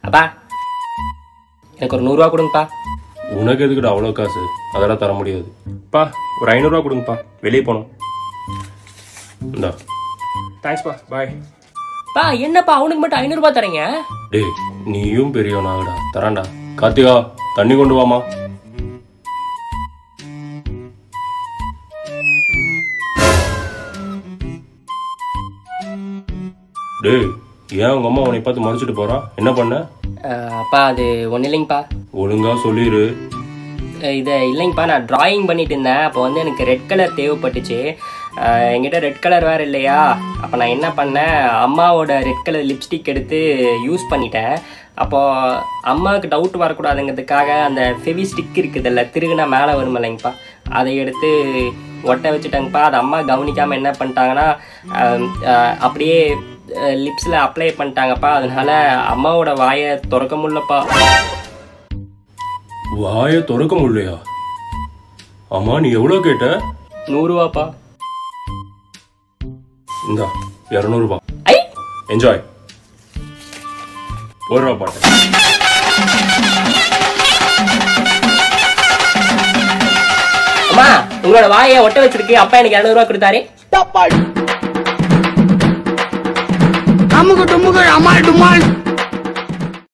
அப்பா எனக்கு ஒரு நூறுரூவா கொடுங்கப்பா உனக்கு எதுக்குடா அவ்வளோ காசு அதெல்லாம் தர முடியாது பா ஒரு ஐநூறுரூவா கொடுங்கப்பா வெளியே போகணும் இந்தா தேங்க்ஸ்ப்பா பாய் பா என்னப்பா அவனுக்கு மட்டும் ஐநூறுரூபா தரீங்க டேய் நீயும் பெரியவனாகடா தரான்டா கார்த்திகா தண்ணி கொண்டு வாமா டேய் ஏன் உங்க அம்மா உன்னை பார்த்து மறைச்சிட்டு போறா என்ன பண்ண அஹ், அப்பா அது ஒன்றும் இல்லைங்கப்பா ஒழுங்கா சொல்லிடு அஹ், இது இல்லைங்கப்பா நான் டிராயிங் பண்ணிட்டு இருந்தேன் அப்போ வந்து எனக்கு ரெட் கலர் தேவைப்பட்டுச்சு அஹ், என்கிட்ட ரெட் கலர் வேறு இல்லையா அப்போ நான் என்ன பண்ணேன் அம்மாவோட ரெட் கலர் லிப்ஸ்டிக் எடுத்து யூஸ் பண்ணிட்டேன் அப்போது அம்மாவுக்கு டவுட் வரக்கூடாதுங்கிறதுக்காக அந்த ஃபெவி ஸ்டிக் இருக்குதுல்ல திருகுனா மேலே வரும் இல்லைங்கப்பா அதை எடுத்து ஒட்ட வச்சுட்டாங்கப்பா அது அம்மா கவனிக்காமல் என்ன பண்ணிட்டாங்கன்னா அஹ், அஹ், அப்படியே லிப்ஸில் அப்ளை பண்ணிட்டாங்கப்பா அதனால அம்மாவோட வாயை திறக்க முடியலப்பா வாயை திறக்க முடியலையா ஆமா நீ எவ்வளோ கேட்ட நூறுரூவாப்பா இந்தா இரநூறுபா ஐ என்ஜாய் போடுறா பாட்டு அம்மா உங்களோட வாயை ஒட்ட வச்சிருக்கு அப்பா எனக்கு இரநூறுவா கொடுத்தாரு அமுக்கு டுமுக்கு அமால் டுமால்